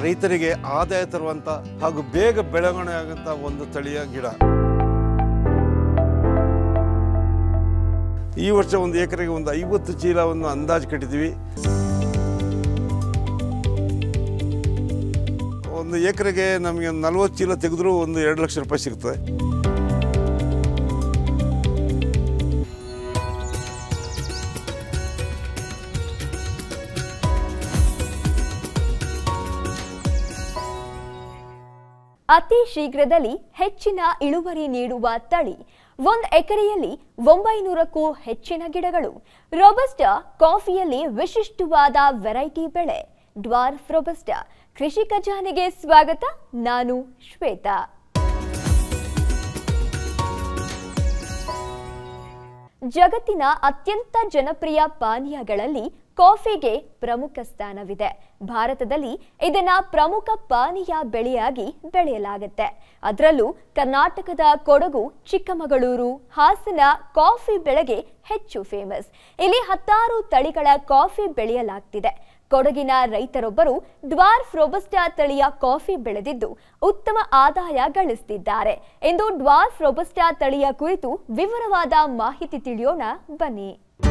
ರೈತರಿಗೆ ಆದಾಯ ತರುವಂಥ ಹಾಗೂ ಬೇಗ ಬೆಳವಣಿಗೆ ಆಗುವಂಥ ಒಂದು ತಳಿಯ ಗಿಡ ಈ ವರ್ಷ ಒಂದು ಎಕರೆಗೆ ಒಂದು ಐವತ್ತು ಚೀಲವನ್ನು ಅಂದಾಜು ಕಟ್ಟಿದ್ದೀವಿ ಒಂದು ಎಕರೆಗೆ ನಮಗೆ ಒಂದು ನಲ್ವತ್ತು ಚೀಲ ತೆಗೆದ್ರೂ ಒಂದು ಎರಡು ಲಕ್ಷ ರೂಪಾಯಿ ಸಿಗ್ತದೆ ಅತಿ ಶೀಘ್ರದಲ್ಲಿ ಹೆಚ್ಚಿನ ಇಳುವರಿ ನೀಡುವ ತಳಿ ಒಂದು ಎಕರೆಯಲ್ಲಿ ಒಂಬೈನೂರಕ್ಕೂ ಹೆಚ್ಚಿನ ಗಿಡಗಳು ರೋಬಸ್ಟಾ ಕಾಫಿಯಲ್ಲಿ ವಿಶಿಷ್ಟವಾದ ವೆರೈಟಿ ಬೆಳೆ ಡ್ವಾರ್ಫ್ ರೋಬಸ್ಟಾ ಕೃಷಿ ಖಜಾನೆಗೆ ಸ್ವಾಗತ ನಾನು ಶ್ವೇತಾ ಜಗತ್ತಿನ ಅತ್ಯಂತ ಜನಪ್ರಿಯ ಪಾನೀಯಗಳಲ್ಲಿ ಕಾಫಿಗೆ ಪ್ರಮುಖ ಸ್ಥಾನವಿದೆ ಭಾರತದಲ್ಲಿ ಇದನ್ನ ಪ್ರಮುಖ ಪಾನೀಯ ಬೆಳೆಯಾಗಿ ಬೆಳೆಯಲಾಗುತ್ತೆ ಅದರಲ್ಲೂ ಕರ್ನಾಟಕದ ಕೊಡಗು ಚಿಕ್ಕಮಗಳೂರು ಹಾಸನ ಕಾಫಿ ಬೆಳೆಗೆ ಹೆಚ್ಚು ಫೇಮಸ್ ಇಲ್ಲಿ ಹತ್ತಾರು ತಳಿಗಳ ಕಾಫಿ ಬೆಳೆಯಲಾಗ್ತಿದೆ ಕೊಡಗಿನ ರೈತರೊಬ್ಬರು ಡ್ವಾರ್ಫ್ ರೋಬಸ್ಟಾ ತಳಿಯ ಕಾಫಿ ಬೆಳೆದಿದ್ದು ಉತ್ತಮ ಆದಾಯ ಗಳಿಸ್ತಿದ್ದಾರೆ ಎಂದು ಡ್ವಾರ್ಫ್ ರೋಬಸ್ಟಾ ತಳಿಯ ಕುರಿತು ವಿವರವಾದ ಮಾಹಿತಿ ತಿಳಿಯೋಣ ಬನ್ನಿ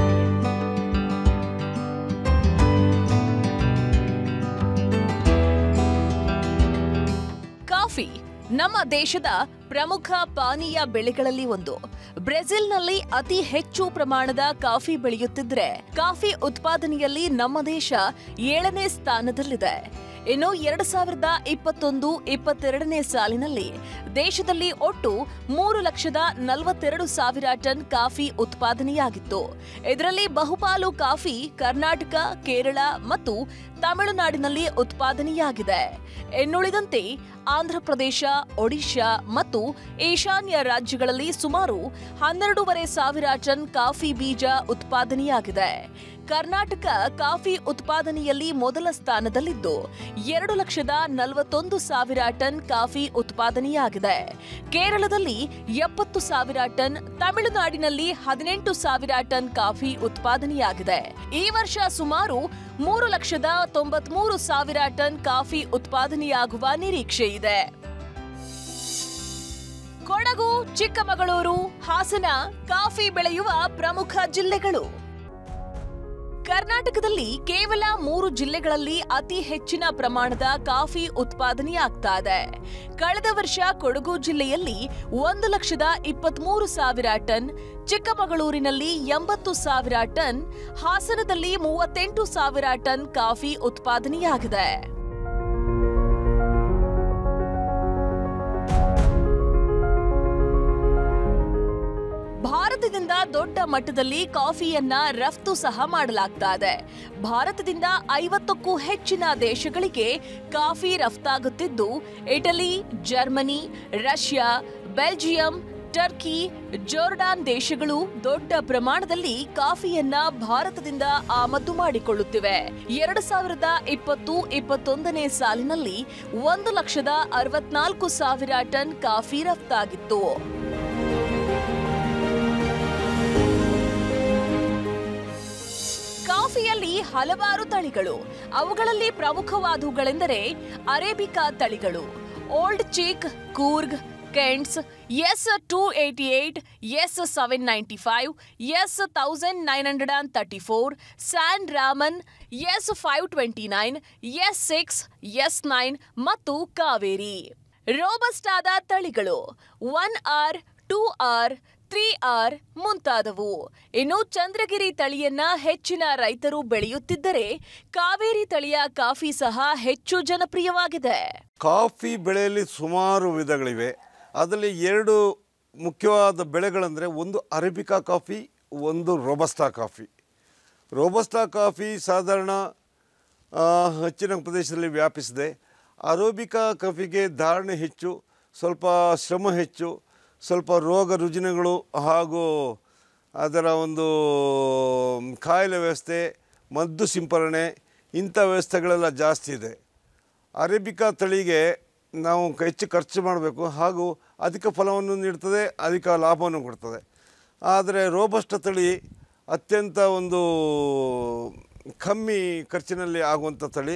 ಕಾಫಿ ನಮ್ಮ ದೇಶದ ಪ್ರಮುಖ ಪಾನೀಯ ಬೆಳೆಗಳಲ್ಲಿ ಒಂದು ಬ್ರೆಜಿಲ್ನಲ್ಲಿ ಅತಿ ಹೆಚ್ಚು ಪ್ರಮಾಣದ ಕಾಫಿ ಬೆಳೆಯುತ್ತಿದ್ರೆ ಕಾಫಿ ಉತ್ಪಾದನೆಯಲ್ಲಿ ನಮ್ಮ ದೇಶ ಏಳನೇ ಸ್ಥಾನದಲ್ಲಿದೆ ಇನ್ನು ಎರಡು ಸಾವಿರದ ಇಪ್ಪತ್ತೊಂದು ಇಪ್ಪತ್ತೆರಡನೇ ಸಾಲಿನಲ್ಲಿ ದೇಶದಲ್ಲಿ ಒಟ್ಟು ಮೂರು ಲಕ್ಷದ ನಲವತ್ತೆರಡು ಸಾವಿರ ಟನ್ ಕಾಫಿ ಉತ್ಪಾದನೆಯಾಗಿತ್ತು ಇದರಲ್ಲಿ ಬಹುಪಾಲು ಕಾಫಿ ಕರ್ನಾಟಕ ಕೇರಳ ಮತ್ತು ತಮಿಳುನಾಡಿನಲ್ಲಿ ಉತ್ಪಾದನೆಯಾಗಿದೆ ಇನ್ನುಳಿದಂತೆ ಆಂಧ್ರಪ್ರದೇಶ ಒಡಿಶಾ ಮತ್ತು ಈಶಾನ್ಯ ರಾಜ್ಯಗಳಲ್ಲಿ ಸುಮಾರು ಹನ್ನೆರಡೂವರೆ ಸಾವಿರ ಟನ್ ಕಾಫಿ ಬೀಜ ಉತ್ಪಾದನೆಯಾಗಿದೆ ಕರ್ನಾಟಕ ಕಾಫಿ ಉತ್ಪಾದನೆಯಲ್ಲಿ ಮೊದಲ ಸ್ಥಾನದಲ್ಲಿದ್ದು ಎರಡು ಲಕ್ಷದ ನಲವತ್ತೊಂದು ಸಾವಿರ ಟನ್ ಕಾಫಿ ಉತ್ಪಾದನೆಯಾಗಿದೆ ಕೇರಳದಲ್ಲಿ ಎಪ್ಪತ್ತು ಸಾವಿರ ಟನ್ ತಮಿಳುನಾಡಿನಲ್ಲಿ ಹದಿನೆಂಟು ಸಾವಿರ ಟನ್ ಕಾಫಿ ಉತ್ಪಾದನೆಯಾಗಿದೆ ಈ ವರ್ಷ ಸುಮಾರು ಮೂರು ಲಕ್ಷದ ತೊಂಬತ್ಮೂರು ಸಾವಿರ ಟನ್ ಕಾಫಿ ಉತ್ಪಾದನೆಯಾಗುವ ನಿರೀಕ್ಷೆ ಇದೆ ಕೊಡಗು ಚಿಕ್ಕಮಗಳೂರು ಹಾಸನ ಕಾಫಿ ಬೆಳೆಯುವ ಪ್ರಮುಖ ಜಿಲ್ಲೆಗಳು ಕರ್ನಾಟಕದಲ್ಲಿ ಕೇವಲ ಮೂರು ಜಿಲ್ಲೆಗಳಲ್ಲಿ ಅತಿ ಹೆಚ್ಚಿನ ಪ್ರಮಾಣದ ಕಾಫಿ ಉತ್ಪಾದನೆಯಾಗ್ತಾ ಇದೆ ಕಳೆದ ವರ್ಷ ಕೊಡಗು ಜಿಲ್ಲೆಯಲ್ಲಿ ಒಂದು ಲಕ್ಷದ ಇಪ್ಪತ್ಮೂರು ಸಾವಿರ ಟನ್ ಚಿಕ್ಕಮಗಳೂರಿನಲ್ಲಿ ಎಂಬತ್ತು ಸಾವಿರ ಟನ್ ಹಾಸನದಲ್ಲಿ ಮೂವತ್ತೆಂಟು ಸಾವಿರ ಟನ್ ಕಾಫಿ ಉತ್ಪಾದನೆಯಾಗಿದೆ ಭಾರತದಿಂದ ದೊಡ್ಡ ಮಟ್ಟದಲ್ಲಿ ಕಾಫಿಯನ್ನ ರಫ್ತು ಸಹ ಮಾಡಲಾಗ್ತಾ ಇದೆ ಭಾರತದಿಂದ ಐವತ್ತಕ್ಕೂ ಹೆಚ್ಚಿನ ದೇಶಗಳಿಗೆ ಕಾಫಿ ರಫ್ತಾಗುತ್ತಿದ್ದು Italy Germany Russia Belgium Turkey Jordan ದೇಶಗಳು ದೊಡ್ಡ ಪ್ರಮಾಣದಲ್ಲಿ ಕಾಫಿಯನ್ನ ಭಾರತದಿಂದ ಆಮದು ಮಾಡಿಕೊಳ್ಳುತ್ತಿವೆ ಎರಡು ಸಾವಿರದ ಇಪ್ಪತ್ತು ಇಪ್ಪತ್ತೊಂದನೇ ಸಾಲಿನಲ್ಲಿ ಒಂದು ಲಕ್ಷದ ಅರವತ್ನಾಲ್ಕು ಸಾವಿರ ಟನ್ ಕಾಫಿ ರಫ್ತಾಗಿತ್ತು ಕಾಫಿಯಲ್ಲಿ ಹಲವಾರು ತಳಿಗಳು ಅವುಗಳಲ್ಲಿ ಪ್ರಮುಖವಾದವುಗಳೆಂದರೆ ಅರೇಬಿಕಾ ತಳಿಗಳು old chick Coorg Kents S two eighty eight S seven ninety five S thousand nine hundred and thirty four San Ramon S five twenty nine S six S nine ಮತ್ತು ಕಾವೇರಿ ರೋಬಸ್ಟಾದ ತಳಿಗಳು one R two R three R ಮುಂತಾದವು ಇನ್ನು ಚಂದ್ರಗಿರಿ ತಳಿಯನ್ನ ಹೆಚ್ಚಿನ ರೈತರು ಬೆಳೆಯುತ್ತಿದ್ದರೆ ಕಾವೇರಿ ತಳಿಯ coffee ಸಹ ಹೆಚ್ಚು ಜನಪ್ರಿಯವಾಗಿದೆ ಕಾಫಿ ಬೆಳೆಯಲ್ಲಿ ಸುಮಾರು ವಿಧಗಳಿವೆ ಅದರಲ್ಲಿ ಎರಡು ಮುಖ್ಯವಾದ ಬೆಳೆಗಳಂದರೆ ಒಂದು ಅರೇಬಿಕಾ ಕಾಫಿ ಒಂದು ರೋಬಸ್ಟಾ ಕಾಫಿ ರೋಬಸ್ಟಾ ಕಾಫಿ ಸಾಧಾರಣ ಆ, ಹೆಚ್ಚಿನ ಪ್ರದೇಶದಲ್ಲಿ ವ್ಯಾಪಿಸಿದೆ ಅರೋಬಿಕಾ ಕಾಫಿಗೆ ಧಾರಣೆ ಹೆಚ್ಚು ಸ್ವಲ್ಪ ಶ್ರಮ ಹೆಚ್ಚು ಸ್ವಲ್ಪ ರೋಗ ರುಜಿನಗಳು ಹಾಗೂ ಅದರ ಒಂದು ಕಾಯಿಲೆ ವ್ಯವಸ್ಥೆ ಮದ್ದು ಸಿಂಪರಣೆ ಇಂಥ ವ್ಯವಸ್ಥೆಗಳೆಲ್ಲ ಜಾಸ್ತಿ ಇದೆ ಅರೇಬಿಕಾ ತಳಿಗೆ ನಾವು ಹೆಚ್ಚು ಖರ್ಚು ಮಾಡಬೇಕು ಹಾಗೂ ಅಧಿಕ ಫಲವನ್ನು ನೀಡ್ತದೆ ಅಧಿಕ ಲಾಭವನ್ನು ಕೊಡ್ತದೆ ಆದರೆ ರೋಬಸ್ಟ ತಳಿ ಅತ್ಯಂತ ಒಂದು ಕಮ್ಮಿ ಖರ್ಚಿನಲ್ಲಿ ಆಗುವಂಥ ತಳಿ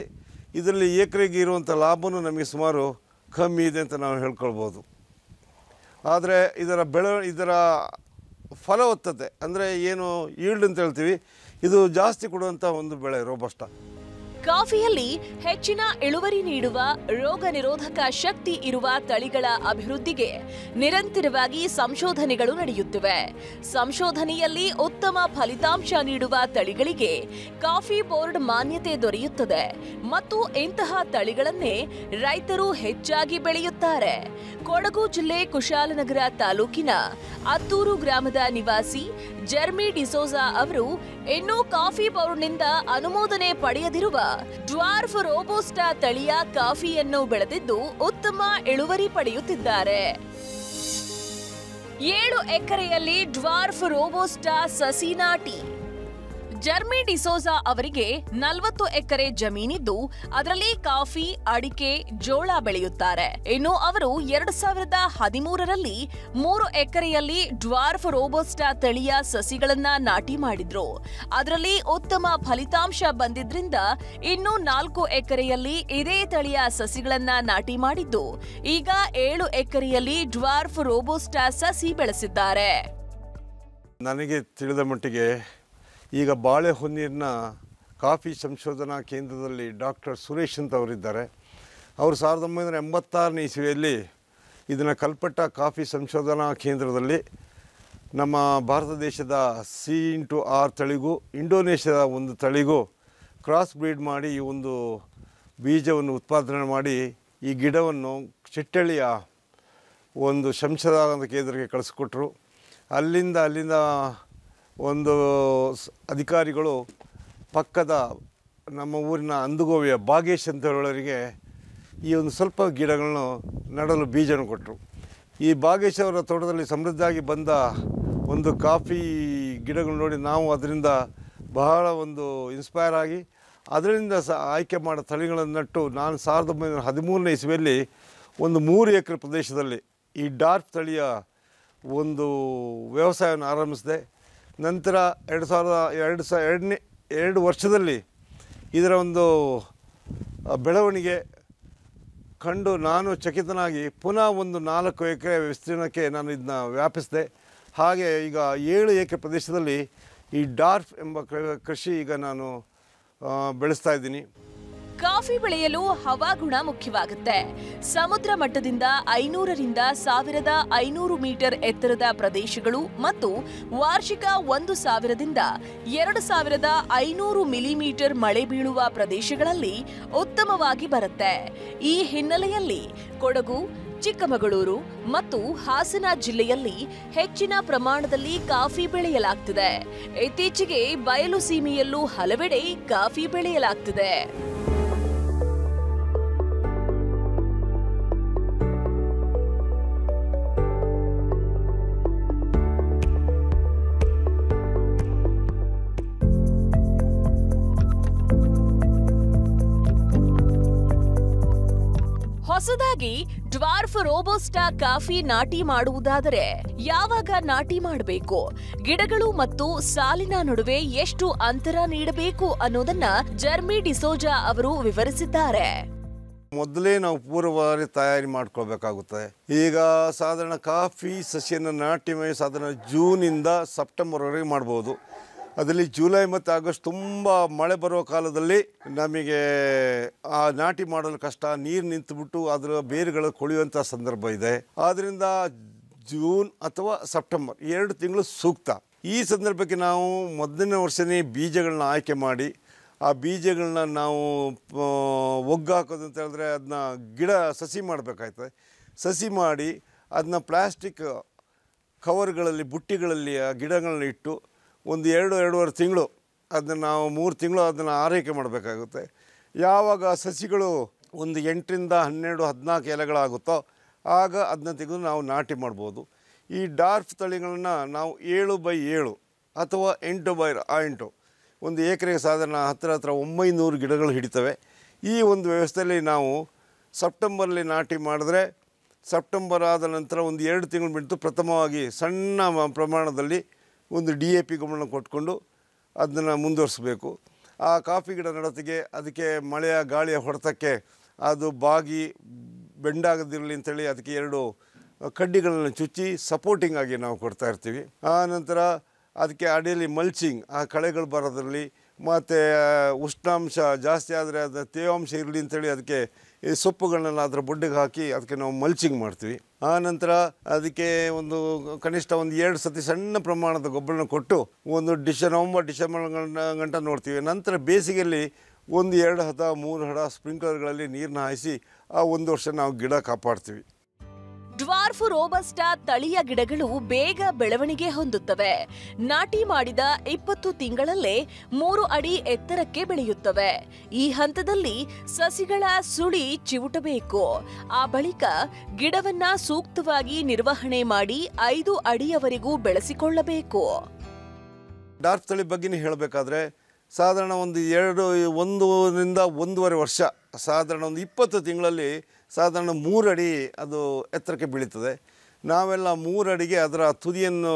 ಇದರಲ್ಲಿ ಎಕರೆಗೆ ಇರುವಂಥ ಲಾಭನೂ ನಮಗೆ ಸುಮಾರು ಕಮ್ಮಿ ಇದೆ ಅಂತ ನಾವು ಹೇಳ್ಕೊಳ್ಬೋದು ಆದರೆ ಇದರ ಬೆಳೆ ಇದರ ಫಲವತ್ತತೆ ಅಂದರೆ ಏನು ಈಲ್ಡ್ ಅಂತ ಹೇಳ್ತೀವಿ ಇದು ಜಾಸ್ತಿ ಕೊಡುವಂಥ ಒಂದು ಬೆಳೆ ರೋಬಸ್ಟ ಕಾಫಿಯಲ್ಲಿ ಹೆಚ್ಚಿನ ಇಳುವರಿ ನೀಡುವ ರೋಗ ನಿರೋಧಕ ಶಕ್ತಿ ಇರುವ ತಳಿಗಳ ಅಭಿವೃದ್ಧಿಗೆ ನಿರಂತರವಾಗಿ ಸಂಶೋಧನೆಗಳು ನಡೆಯುತ್ತಿವೆ ಸಂಶೋಧನೆಯಲ್ಲಿ ಉತ್ತಮ ಫಲಿತಾಂಶ ನೀಡುವ ತಳಿಗಳಿಗೆ ಕಾಫಿ ಬೋರ್ಡ್ ಮಾನ್ಯತೆ ದೊರೆಯುತ್ತದೆ ಮತ್ತು ಇಂತಹ ತಳಿಗಳನ್ನೇ ರೈತರು ಹೆಚ್ಚಾಗಿ ಬೆಳೆಯುತ್ತಾರೆ ಕೊಡಗು ಜಿಲ್ಲೆ ಕುಶಾಲನಗರ ತಾಲೂಕಿನ ಅತ್ತೂರು ಗ್ರಾಮದ ನಿವಾಸಿ ಜರ್ಮಿ ಡಿಸೋಜಾ ಅವರು ಇನ್ನೂ ಕಾಫಿ ಬೋರ್ಡ್ನಿಂದ ಅನುಮೋದನೆ ಪಡೆಯದಿರುವ ಡ್ವಾರ್ಫ್ ರೋಬೋಸ್ಟಾ ತಳಿಯ ಕಾಫಿಯನ್ನು ಬೆಳೆದಿದ್ದು ಉತ್ತಮ ಇಳುವರಿ ಪಡೆಯುತ್ತಿದ್ದಾರೆ ಏಳು ಎಕರೆಯಲ್ಲಿ ಡ್ವಾರ್ಫ್ ರೋಬೋಸ್ಟಾ ಸಸಿ ನಾಟಿ ಜರ್ಮಿ ಡಿಸೋಜಾ ಅವರಿಗೆ ನಲವತ್ತು ಎಕರೆ ಜಮೀನಿದ್ದು ಅದರಲ್ಲಿ ಕಾಫಿ ಅಡಿಕೆ ಜೋಳ ಬೆಳೆಯುತ್ತಾರೆ ಇನ್ನು ಅವರು ಎರಡ್ ಸಾವಿರದ ಹದಿಮೂರರಲ್ಲಿ ಮೂರು ಎಕರೆಯಲ್ಲಿ ಡ್ವಾರ್ಫ್ ರೋಬೋಸ್ಟಾ ತಳಿಯ ಸಸಿಗಳನ್ನ ನಾಟಿ ಮಾಡಿದ್ರು ಅದರಲ್ಲಿ ಉತ್ತಮ ಫಲಿತಾಂಶ ಬಂದಿದ್ರಿಂದ ಇನ್ನು ನಾಲ್ಕು ಎಕರೆಯಲ್ಲಿ ಇದೇ ತಳಿಯ ಸಸಿಗಳನ್ನ ನಾಟಿ ಮಾಡಿದ್ದು ಈಗ ಏಳು ಎಕರೆಯಲ್ಲಿ ಡ್ವಾರ್ಫ್ ರೋಬೋಸ್ಟಾ ಸಸಿ ಬೆಳೆಸಿದ್ದಾರೆ ನನಗೆ ತಿಳಿದ ಮಟ್ಟಿಗೆ ಈಗ ಬಾಳೆಹೊನ್ನೀರಿನ ಕಾಫಿ ಸಂಶೋಧನಾ ಕೇಂದ್ರದಲ್ಲಿ ಡಾಕ್ಟರ್ ಸುರೇಶ್ ಅಂತ ಅವರಿದ್ದಾರೆ ಅವರು ಸಾವಿರದ ಒಂಬೈನೂರ ಎಂಬತ್ತಾರನೇ ಇಸ್ವಿಯಲ್ಲಿ ಇದನ್ನು ಕಲ್ಪಟ್ಟ ಕಾಫಿ ಸಂಶೋಧನಾ ಕೇಂದ್ರದಲ್ಲಿ ನಮ್ಮ ಭಾರತ ದೇಶದ ಸಿ ಇಂಟು ಆರ್ ತಳಿಗೂ ಇಂಡೋನೇಷ್ಯಾದ ಒಂದು ತಳಿಗೂ ಕ್ರಾಸ್ ಬ್ರೀಡ್ ಮಾಡಿ ಈ ಒಂದು ಬೀಜವನ್ನು ಉತ್ಪಾದನೆ ಮಾಡಿ ಈ ಗಿಡವನ್ನು ಚಿಟ್ಟಳ್ಳಿಯ ಒಂದು ಸಂಶೋಧನಾ ಕೇಂದ್ರಕ್ಕೆ ಕಳಿಸ್ಕೊಟ್ರು ಅಲ್ಲಿಂದ ಅಲ್ಲಿಂದ ಒಂದು ಸ್- ಅಧಿಕಾರಿಗಳು ಪಕ್ಕದ ನಮ್ಮ ಊರಿನ ಅಂದುಗೋವಿಯ ಭಾಗೇಶ್ ಅಂತ ಹೇಳೋರಿಗೆ ಈ ಒಂದು ಸ್ವಲ್ಪ ಗಿಡಗಳನ್ನು ನಡಲು ಬೀಜನ ಕೊಟ್ಟರು ಈ ಭಾಗೇಶ್ ಅವರ ತೋಟದಲ್ಲಿ ಸಮೃದ್ಧಿಯಾಗಿ ಬಂದ ಒಂದು ಕಾಫಿ ಗಿಡಗಳು ನೋಡಿ ನಾವು ಅದರಿಂದ ಬಹಳ ಒಂದು ಇನ್ಸ್ಪೈರ್ ಆಗಿ ಅದರಿಂದ ಸಹ ಆಯ್ಕೆ ಮಾಡೋ ತಳಿಗಳನ್ನು ನಟ್ಟು ನಾನು ಸಾವಿರದ ಒಂಬೈನೂರ ಹದಿಮೂರನೇ ಇಸ್ವಿಯಲ್ಲಿ ಒಂದು ಮೂರು ಎಕರೆ ಪ್ರದೇಶದಲ್ಲಿ ಈ ಡಾರ್ಕ್ ತಳಿಯ ಒಂದು ವ್ಯವಸಾಯವನ್ನು ಆರಂಭಿಸಿದೆ ನಂತರ ಎರಡು ಸಾವಿರದ ಎರಡು ಸಾವಿರ ಎರಡನೇ ಎರಡು ವರ್ಷದಲ್ಲಿ ಇದರ ಒಂದು ಆ, ಬೆಳವಣಿಗೆ ಕಂಡು ನಾನು ಚಕಿತನಾಗಿ ಪುನಃ ಒಂದು ನಾಲ್ಕು ಎಕರೆ ವಿಸ್ತೀರ್ಣಕ್ಕೆ ನಾನು ಇದನ್ನ ವ್ಯಾಪಿಸಿದೆ ಹಾಗೆ ಈಗ ಏಳು ಎಕರೆ ಪ್ರದೇಶದಲ್ಲಿ ಈ ಡಾರ್ಫ್ ಎಂಬ ಕೃ- ಕೃಷಿ ಈಗ ನಾನು ಆ, ಬೆಳೆಸ್ತಾ ಇದ್ದೀನಿ ಕಾಫಿ ಬೆಳೆಯಲು ಹವಾಗುಣ ಮುಖ್ಯವಾಗುತ್ತೆ ಸಮುದ್ರ ಮಟ್ಟದಿಂದ ಐನೂರರಿಂದ ಸಾವಿರದ ಐನೂರು ಮೀಟರ್ ಎತ್ತರದ ಪ್ರದೇಶಗಳು ಮತ್ತು ವಾರ್ಷಿಕ ಒಂದು ಸಾವಿರದಿಂದ ಎರಡು ಸಾವಿರದ ಐನೂರು ಮಿಲಿಮೀಟರ್ ಮಳೆ ಬೀಳುವ ಪ್ರದೇಶಗಳಲ್ಲಿ ಉತ್ತಮವಾಗಿ ಬರುತ್ತೆ ಈ ಹಿನ್ನೆಲೆಯಲ್ಲಿ ಕೊಡಗು ಚಿಕ್ಕಮಗಳೂರು ಮತ್ತು ಹಾಸನ ಜಿಲ್ಲೆಯಲ್ಲಿ ಹೆಚ್ಚಿನ ಪ್ರಮಾಣದಲ್ಲಿ ಕಾಫಿ ಬೆಳೆಯಲಾಗ್ತಿದೆ ಇತ್ತೀಚೆಗೆ ಬಯಲು ಸೀಮೆಯಲ್ಲೂ ಹಲವೆಡೆ ಕಾಫಿ ಬೆಳೆಯಲಾಗ್ತಿದೆ ಹೊಸದಾಗಿ ಡ್ವಾರ್ಫ್ ರೋಬೋಸ್ಟಾ ಕಾಫಿ ನಾಟಿ ಮಾಡುವುದಾದರೆ ಯಾವಾಗ ನಾಟಿ ಮಾಡಬೇಕು ಗಿಡಗಳು ಮತ್ತು ಸಾಲಿನ ನಡುವೆ ಎಷ್ಟು ಅಂತರ ನೀಡಬೇಕು ಅನ್ನೋದನ್ನ ಜರ್ಮಿ ಡಿಸೋಜಾ ಅವರು ವಿವರಿಸಿದ್ದಾರೆ ಮೊದಲೇ ನಾವು ಪೂರ್ವಭಾವಿ ತಯಾರಿ ಮಾಡ್ಕೊಳ್ಬೇಕಾಗುತ್ತದೆ ಈಗ ಸಾಧಾರಣ ಕಾಫಿ ಸಸಿಯನ್ನು ನಾಟಿ ಮಾಡಿ ಸಾಧಾರಣ ಜೂನಿಂದ ಸೆಪ್ಟೆಂಬರ್ವರೆಗೆ ಮಾಡ್ಬೋದು ಅದರಲ್ಲಿ ಜುಲೈ ಮತ್ತು ಆಗಸ್ಟ್ ತುಂಬ ಮಳೆ ಬರುವ ಕಾಲದಲ್ಲಿ ನಮಗೆ ಆ ನಾಟಿ ಮಾಡಲು ಕಷ್ಟ ನೀರು ನಿಂತುಬಿಟ್ಟು ಅದರ ಬೇರುಗಳು ಕೊಳೆಯುವಂಥ ಸಂದರ್ಭ ಇದೆ ಆದ್ದರಿಂದ ಜೂನ್ ಅಥವಾ ಸೆಪ್ಟೆಂಬರ್ ಎರಡು ತಿಂಗಳು ಸೂಕ್ತ ಈ ಸಂದರ್ಭಕ್ಕೆ ನಾವು ಮೊದಲನೇ ವರ್ಷನೇ ಬೀಜಗಳನ್ನ ಆಯ್ಕೆ ಮಾಡಿ ಆ ಬೀಜಗಳನ್ನ ನಾವು ಆ, ಒಗ್ಗಾಕೋದು ಅಂತ ಹೇಳಿದ್ರೆ ಅದನ್ನ ಗಿಡ ಸಸಿ ಮಾಡಬೇಕಾಯ್ತದೆ ಸಸಿ ಮಾಡಿ ಅದನ್ನ ಪ್ಲಾಸ್ಟಿಕ್ ಕವರ್ಗಳಲ್ಲಿ ಬುಟ್ಟಿಗಳಲ್ಲಿ ಆ ಗಿಡಗಳನ್ನ ಇಟ್ಟು ಒಂದು ಎರಡು ಎರಡೂವರೆ ತಿಂಗಳು ಅದನ್ನು ನಾವು ಮೂರು ತಿಂಗಳು ಅದನ್ನು ಆರೈಕೆ ಮಾಡಬೇಕಾಗುತ್ತೆ ಯಾವಾಗ ಆ ಸಸಿಗಳು ಒಂದು ಎಂಟರಿಂದ ಹನ್ನೆರಡು ಹದಿನಾಲ್ಕು ಎಲೆಗಳಾಗುತ್ತೋ ಆಗ ಅದನ್ನ ತೆಗೆದು ನಾವು ನಾಟಿ ಮಾಡ್ಬೋದು ಈ ಡಾರ್ಫ್ ತಳಿಗಳನ್ನ ನಾವು ಏಳು ಬೈ ಏಳು ಅಥವಾ ಎಂಟು ಬೈ ಎಂಟು ಒಂದು ಎಕರೆಗೆ ಸಾಧಾರಣ ಹತ್ತಿರ ಹತ್ತಿರ ಒಂಬೈನೂರು ಗಿಡಗಳು ಹಿಡಿತವೆ ಈ ಒಂದು ವ್ಯವಸ್ಥೆಯಲ್ಲಿ ನಾವು ಸೆಪ್ಟೆಂಬರಲ್ಲಿ ನಾಟಿ ಮಾಡಿದ್ರೆ ಸೆಪ್ಟೆಂಬರ್ ಆದ ನಂತರ ಒಂದು ಎರಡು ತಿಂಗಳು ಬಿಟ್ಟು ಪ್ರಥಮವಾಗಿ ಸಣ್ಣ ಮ- ಪ್ರಮಾಣದಲ್ಲಿ ಒಂದು ಡಿ ಎ ಪಿ ಗೊಬ್ಬರನ ಕೊಟ್ಕೊಂಡು ಅದನ್ನು ಮುಂದುವರಿಸಬೇಕು ಆ ಕಾಫಿ ಗಿಡ ನಡೋತ್ತಿಗೆ ಅದಕ್ಕೆ ಮಳೆಯ ಗಾಳಿಯ ಹೊಡೆತಕ್ಕೆ ಅದು ಬಾಗಿ ಬೆಂಡಾಗದಿರಲಿ ಅಂತೇಳಿ ಅದಕ್ಕೆ ಎರಡು ಕಡ್ಡಿಗಳನ್ನು ಚುಚ್ಚಿ ಸಪೋರ್ಟಿಂಗ್ ಆಗಿ ನಾವು ಕೊಡ್ತಾ ಇರ್ತೀವಿ ಆ ನಂತರ ಅದಕ್ಕೆ ಅಡಿಯಲ್ಲಿ ಮಲ್ಚಿಂಗ್ ಆ ಕಳೆಗಳು ಬರೋದ್ರಲ್ಲಿ ಮತ್ತು ಉಷ್ಣಾಂಶ ಜಾಸ್ತಿ ಆದರೆ ಅದು ತೇವಾಂಶ ಇರಲಿ ಅಂತೇಳಿ ಅದಕ್ಕೆ ಈ ಸೊಪ್ಪುಗಳನ್ನೆಲ್ಲ ಅದರ ಬೊಡ್ಡಿಗೆ ಹಾಕಿ ಅದಕ್ಕೆ ನಾವು ಮಲ್ಚಿಂಗ್ ಮಾಡ್ತೀವಿ ಆ ನಂತರ ಅದಕ್ಕೆ ಒಂದು ಕನಿಷ್ಠ ಒಂದು ಎರಡು ಸತಿ ಸಣ್ಣ ಪ್ರಮಾಣದ ಗೊಬ್ಬರನ ಕೊಟ್ಟು ಒಂದು ಡಿಶ ನವಂಬರ್ ಡಿಸೆಂಬರ್ ಗಂಟ ಗಂಟ ನೋಡ್ತೀವಿ ನಂತರ ಬೇಸಿಗೆಯಲ್ಲಿ ಒಂದು ಎರಡು ಹದ ಮೂರು ಹಡ ಸ್ಪ್ರಿಂಕ್ಲರ್ಗಳಲ್ಲಿ ನೀರನ್ನ ಹಾಯಿಸಿ ಆ ಒಂದು ವರ್ಷ ನಾವು ಗಿಡ ಕಾಪಾಡ್ತೀವಿ ಡ್ವಾರ್ಫ್ ರೋಬಸ್ಟಾ ತಳಿಯ ಗಿಡಗಳು ಬೇಗ ಬೆಳವಣಿಗೆ ಹೊಂದುತ್ತವೆ ನಾಟಿ ಮಾಡಿದ ಇಪ್ಪತ್ತು ತಿಂಗಳಲ್ಲೇ ಮೂರು ಅಡಿ ಎತ್ತರಕ್ಕೆ ಬೆಳೆಯುತ್ತವೆ ಈ ಹಂತದಲ್ಲಿ ಸಸಿಗಳ ಸುಳಿ ಚಿವುಟಬೇಕು ಆ ಬಳಿಕ ಗಿಡವನ್ನ ಸೂಕ್ತವಾಗಿ ನಿರ್ವಹಣೆ ಮಾಡಿ ಐದು ಅಡಿಯವರೆಗೂ ಬೆಳೆಸಿಕೊಳ್ಳಬೇಕು ಡಾರ್ಕ್ ತಳಿ ಬಗ್ಗೆನೇ ಹೇಳಬೇಕಾದ್ರೆ ಸಾಧಾರಣ ಒಂದು ಎರಡು ಒಂದರಿಂದ ಒಂದೂವರೆ ವರ್ಷ ಸಾಧಾರಣ ಒಂದು ಇಪ್ಪತ್ತು ತಿಂಗಳಲ್ಲಿ ಸಾಧಾರಣ ಮೂರು ಅಡಿ ಅದು ಎತ್ತರಕ್ಕೆ ಬೀಳುತ್ತದೆ ನಾವೆಲ್ಲ ಮೂರು ಅಡಿಗೆ ಅದರ ತುದಿಯನ್ನು